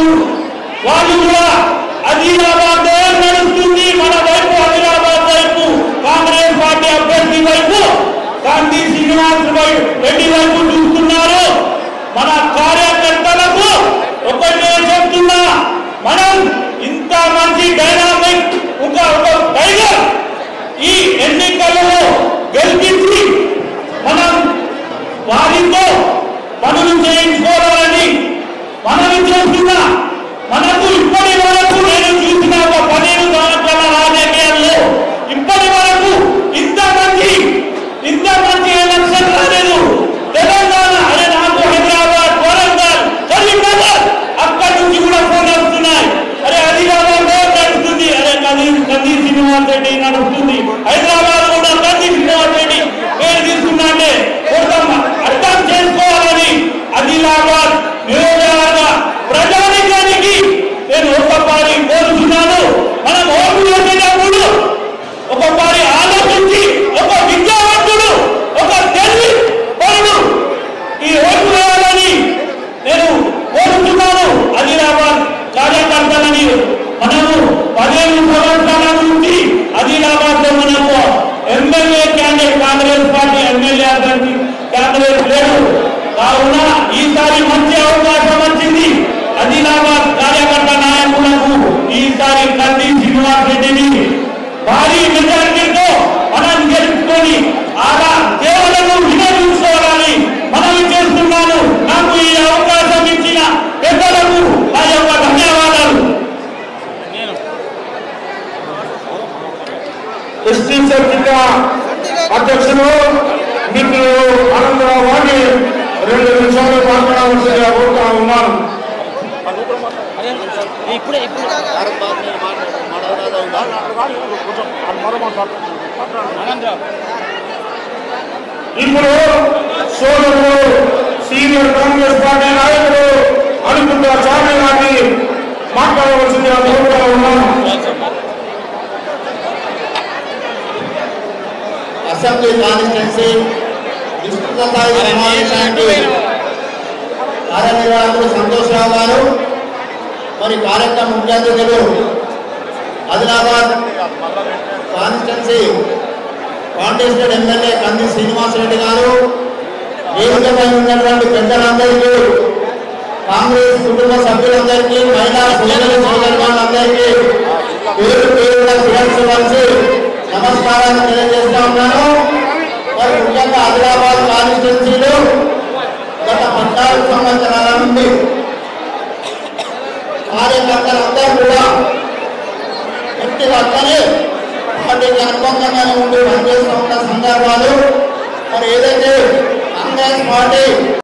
నాయకులు వాళ్ళు కూడా ఆదిలాబాద్ నడుస్తుంది మన వైపు ఆదిలాబాద్ వైపు కాంగ్రెస్ పార్టీ అభ్యర్థి వైపు గాంధీ శ్రీనివాస్ వై- రెడ్డి వైపు చూస్తున్నారు మన కార్యకర్తలకు ఒకటే చెప్తున్నా మనం ఇంత మంచి డైనామిక్ ఒక ఒక టైగర్ ఈ ఎన్నికలలో గెలిపించి మనం వారితో పనులు చేయించుకోవాలని మనవి చేస్తున్నా మనకు ఇప్పటి వరకు నేను చూసిన ఒక పదిహేను సంవత్సరాల రాజకీయాల్లో ఇప్పటి వరకు ఇంత మంచి ఇంత మంచి ఎలక్షన్ రాలేదు తెలంగాణ అరే నాకు హైదరాబాద్ వరంగల్ కరీంనగర్ అక్కడి నుంచి కూడా ఫోన్ వస్తున్నాయి అరే ఆదిలాబాద్ లో నడుస్తుంది అరే కంది కంది శ్రీనివాస్ రెడ్డి నడుస్తుంది హైదరాబాద్ కూడా కంది శ్రీనివాస్ రెడ్డి పేరు తీసుకున్నాంటే కొంత అర్థం చేసుకోవాలని ఆదిలాబాద్ నియోజకవర్గ ప్రజానికానికి నేను ఒక్కపారి కోరుతున్నాను మనం ఓటు వేసేటప్పుడు ఒకసారి ఆలోచించి ఒక విద్యావంతుడు ఒక తెలివి పరుడు ఈ ఓటు వేయాలని నేను కోరుతున్నాను ఆదిలాబాద్ కార్యకర్తలని మనము పదిహేను సంవత్సరాల నుంచి ఆదిలాబాద్ లో మనకు MLA candidate Congress party MLA అభ్యర్థి కాంగ్రెస్ లేడు కావున ఈసారి మంచి అవకాశం వచ్చింది ఆదిలాబాద్ కార్యకర్త నాయకులకు ఈసారి కంది శ్రీనివాస్ రెడ్డిని భారీ మెజారిటీతో మనం గెలుచుకొని ఆగా దేవులను వినియోగించుకోవాలని మనవి చేస్తున్నాను నాకు ఈ అవకాశం ఇచ్చిన పెద్దలకు నా యొక్క ధన్యవాదాలు ఎస్టీ సర్కిల్ అధ్యక్షులు మిత్రులు అనంతరావు వారిని రెండు నిమిషాలు మాట్లాడవలసిందిగా కోరుతా ఉన్నాను ఇప్పుడే ఇప్పుడు ఇప్పుడు సోదరుడు సీనియర్ కాంగ్రెస్ పార్టీ నాయకుడు అనుకుంటా చార్మి గారిని మాట్లాడవలసిందిగా కోరుతా ఉన్నాను అసెంబ్లీ కాన్స్టిట్యున్సీ విస్తృత స్థాయి సమావేశానికి కార్యనిర్వాహకులు సంతోషరావు గారు మరి కార్యక్రమ ముఖ్య అతిథులు ఆదిలాబాద్ కాన్స్టిట్యున్సీ కాంటెస్టెడ్ ఎమ్మెల్యే కంది శ్రీనివాసరెడ్డి గారు వేదికపై ఉన్నటువంటి పెద్దలందరికీ కాంగ్రెస్ కుటుంబ సభ్యులందరికీ మహిళా సోదరి సోదరులందరికీ పేరు పేరున శిరస్సు నమస్కారాన్ని తెలియజేస్తా ఉన్నాను మరి ముఖ్యంగా ఆదిలాబాద్ కాన్స్టిట్యున్సీలో గత పద్నాలుగు సంవత్సరాల నుండి కార్యకర్తలందరూ కూడా వ్యక్తిగతనే పార్టీకి అనుబంధంగానే ఉండి పనిచేస్తూ ఉన్న సందర్భాలు మరి ఏదైతే కాంగ్రెస్ పార్టీ